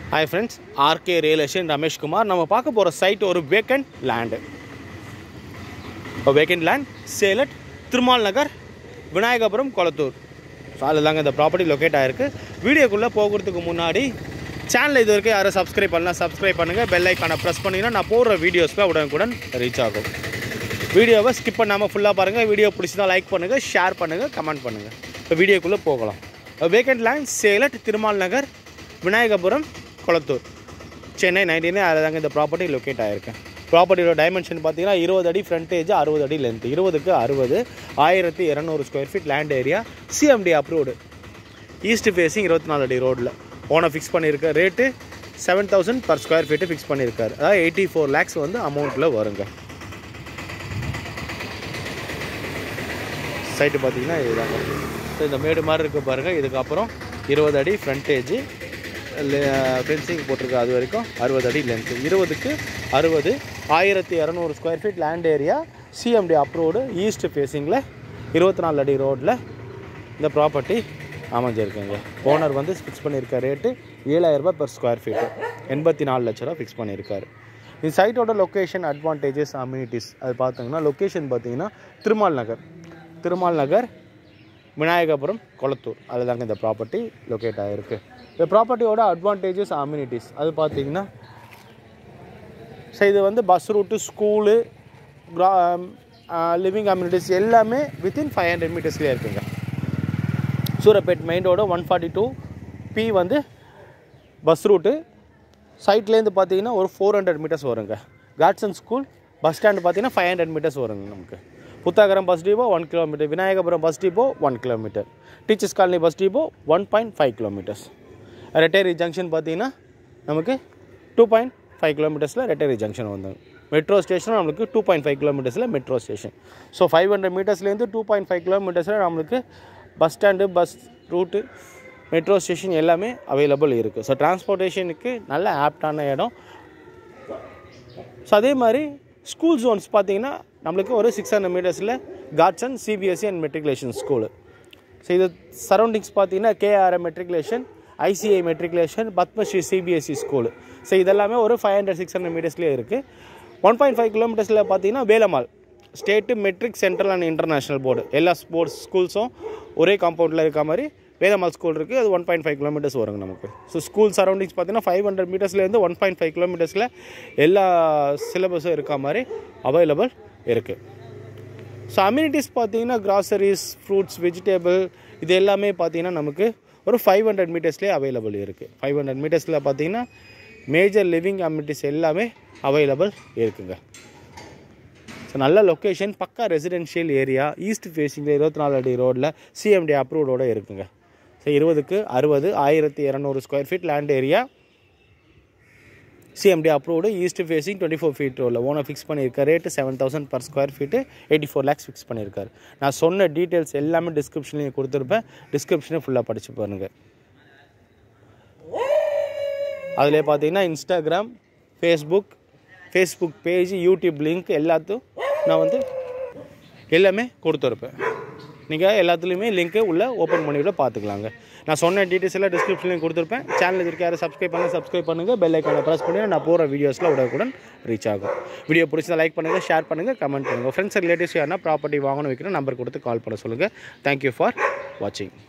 hi friends RK real estate Rameshkumar நம்ம பார்க்க போகிற சைட் ஒரு vacant land vacant land sale at Thirumal Nagar Vinayagapuram Kolathur so அதில் தாங்க இந்த ப்ராப்பர்ட்டி லொக்கேட் ஆகிருக்கு வீடியோக்குள்ளே போகிறதுக்கு முன்னாடி சேனல் இது வரைக்கும் யாரும் சப்ஸ்கிரைப் பண்ணலாம் சப்ஸ்கிரைப் பண்ணுங்கள் பெல் ஐக்கானை ப்ரெஸ் பண்ணிங்கன்னா நான் போடுற வீடியோஸ்லாம் உடனுக்குடன் ரீச் ஆகும் வீடியோவை ஸ்கிப் பண்ணாமல் ஃபுல்லாக பாருங்கள் வீடியோ பிடிச்சதா லைக் பண்ணுங்கள் ஷேர் பண்ணுங்கள் கமெண்ட் பண்ணுங்கள் இப்போ வீடியோக்குள்ளே போகலாம் vacant land sale at Thirumal Nagar Vinayagapuram Kolathur Chennai நைன்டீனே அதில் தாங்க இந்த ப்ராப்பர்ட்டி லொக்கேட் ஆகிருக்கு ப்ராப்பர்ட்டியோட டைமென்ஷன் பார்த்தீங்கன்னா இருபது அடி ஃப்ரண்டேஜ் அறுபது அடி லென்த் இருபதுக்கு அறுபது ஆயிரத்தி இரநூறு square feet land area CMD approved east facing இருபத்தி நாலு அடி ரோட்டில் ஓனை ஃபிக்ஸ் பண்ணியிருக்க rate seven thousand per square feet fix பண்ணியிருக்காரு அதாவது எயிட்டி ஃபோர் லேக்ஸ் வந்து அமௌண்ட்டில் வருங்க சைட்டு பார்த்தீங்கன்னா இதுதாங்க ஸோ இந்த மேடு மாதிரி இருக்க பாருங்கள் இதுக்கப்புறம் இருபது அடி ஃப்ரண்டேஜ் ஃபென்சிங் போட்டிருக்கு அது வரைக்கும் அறுபது அடி லென்த்து இருபதுக்கு அறுபது ஆயிரத்தி இரநூறு square feet land area CMD approved east ஃபேஸிங்கில் இருபத்தி நாலு அடி ரோட்டில் இந்த ப்ராப்பர்ட்டி அமைஞ்சிருக்குங்க ஓனர் வந்து ஃபிக்ஸ் பண்ணியிருக்க ரேட்டு ஏழாயிரரூபா பெர் ஸ்கொயர் ஃபீட்டு எண்பத்தி நாலு லட்ச ரூபா ஃபிக்ஸ் பண்ணியிருக்காரு இந்த சைட்டோட லொக்கேஷன் அட்வான்டேஜஸ் அம்யூனிட்டிஸ் அது பார்த்தீங்கன்னா லொக்கேஷன் பார்த்தீங்கன்னா திருமால் நகர் திருமால் நகர் விநாயகபுரம் கொளத்தூர் அதில் தாங்க இந்த ப்ராப்பர்ட்டி லொக்கேட் ஆகிருக்கு இந்த ப்ராப்பர்ட்டியோட அட்வான்டேஜஸ் அம்யூனிட்டிஸ் அது பார்த்தீங்கன்னா ஸோ இது வந்து bus route school living amenities எல்லாமே வித்தின் ஃபைவ் ஹண்ட்ரட் மீட்டர்ஸ்லேயே இருக்குங்க Surapet main road one forty two B வந்து பஸ் ரூட்டு சைட்லேருந்து பார்த்தீங்கன்னா ஒரு ஃபோர் ஹண்ட்ரட் மீட்டர்ஸ் வருங்க காட்சன் ஸ்கூல் பஸ் ஸ்டாண்டு பார்த்தீங்கன்னா ஃபைவ் ஹண்ட்ரட் மீட்டர்ஸ் வருங்க நமக்கு Puthagaram bus depot one kilometer Vinayagapuram bus depot one kilometer teachers colony bus depot one point five kilometers Retteri junction பார்த்தீங்கன்னா நமக்கு டூ பாயிண்ட் ஃபைவ் கிலோமீட்டர்ஸில் ரெட்டேரி ஜங்ஷன் வந்தாங்க metro ஸ்டேஷனும் நம்மளுக்கு டூ பாயிண்ட் ஃபைவ் கிலோமீட்டர்ஸில் metro station so five hundred மீட்டர்ஸ்லேருந்து டூ பாயிண்ட் ஃபைவ் கிலோமீட்டர்ஸில் நம்மளுக்கு bus stand bus route metro station எல்லாமே அவைலபிள் இருக்குது ஸோ டிரான்ஸ்போர்ட்டேஷனுக்கு நல்ல ஆப்டான இடம் ஸோ அதே மாதிரி ஸ்கூல் ஜோன்ஸ் பார்த்தீங்கன்னா நம்மளுக்கு ஒரு சிக்ஸ் ஹண்ட்ரட் மீட்டர்ஸில் Godson CBSE and matriculation school so இது சரௌண்டிங்ஸ் பார்த்தீங்கன்னா KRM matriculation ICI matriculation Padmashree CBSE school so இதெல்லாமே ஒரு ஃபைவ் ஹண்ட்ரட் சிக்ஸ் ஹண்ட்ரட் மீட்டர்ஸ்லேயே இருக்குது ஒன் பாயிண்ட் ஃபைவ் கிலோமீட்டர்ஸில் பார்த்தீங்கன்னா Velammal state matric central and international board எல்லா ஸ்போர்ட்ஸ் ஸ்கூல்ஸும் ஒரே காம்பவுண்டில் இருக்க மாதிரி வேதமால் ஸ்கூல் இருக்குது அது ஒன் பாயிண்ட் ஃபைவ் கிலோமீட்டர்ஸ் வருங்க நமக்கு ஸோ ஸ்கூல் சரௌண்டிங்ஸ் பார்த்தீங்கன்னா ஃபைவ் ஹண்ட்ரட் மீட்டர்ஸ்லேருந்து ஒன் பாயிண்ட் ஃபைவ் கிலோமீட்டர்ஸில் எல்லா சிலபஸும் இருக்க மாதிரி அவைலபிள் இருக்குது ஸோ அம்யூனிட்டிஸ் பார்த்தீங்கன்னா கிராசரிஸ் ஃப்ரூட்ஸ் வெஜிடேபிள் இது எல்லாமே பார்த்தீங்கன்னா நமக்கு ஒரு ஃபைவ் ஹண்ட்ரட் மீட்டர்ஸ்லேயே அவைலபிள் இருக்குது ஃபைவ் ஹண்ட்ரட் மீட்டர்ஸில் பார்த்தீங்கன்னா மேஜர் லிவிங் அம்யூனிட்டிஸ் எல்லாமே அவைலபிள் இருக்குங்க ஸோ நல்ல location pakka residential area east ஃபேஸிங்கில் இருபத்தி நாலு அடி ரோடில் சிஎம்டி அப்ரூவ்டோடு இருக்குங்க ஸோ இருபதுக்கு அறுபது ஆயிரத்தி இரநூறு square feet land area CMD approved east facing twenty four feet ரோவில் ஓனர் ஃபிக்ஸ் பண்ணியிருக்க rate seven thousand per square feet eighty four lakhs fix பண்ணியிருக்காரு நான் சொன்ன டீட்டெயில்ஸ் எல்லாமே டிஸ்கிரிப்ஷன்லேயும் கொடுத்துருப்பேன் டிஸ்கிரிப்ஷனே ஃபுல்லாக படித்து பாருங்கள் அதில் பார்த்தீங்கன்னா Instagram Facebook Facebook page YouTube link எல்லாத்தையும் நான் வந்து எல்லாமே கொடுத்துருப்பேன் நீங்கள் எல்லாத்துலேயுமே லிங்க்கு உள்ளே ஓப்பன் பண்ணிவிட பார்த்துக்கலாங்க நான் சொன்ன டீட்டெயில்ஸ் எல்லாம் டிஸ்கிரிப்ஷன்லையும் கொடுத்துருப்பேன் சேனல் இருக்க யாரும் சப்ஸ்கிரைப் பண்ணலாம் சப்ஸ்கிரைப் பண்ணுங்கள் பெல் ஐக்கானை ப்ரெஸ் பண்ணி நான் போகிற வீடியோஸில் உடனுக்குடன் ரீச் ஆகும் வீடியோ பிடிச்சதை லைக் பண்ணுங்கள் ஷேர் பண்ணுங்கள் கமெண்ட் பண்ணுங்கள் ஃப்ரெண்ட்ஸ் ரிலேட்டிவ்ஸ் யாருன்னா ப்ராப்பர்ட்டி வாங்கணும் வைக்கிற நம்பர் கொடுத்து கால் பண்ண சொல்லுங்கள் தேங்க்யூ ஃபார் வாட்சிங்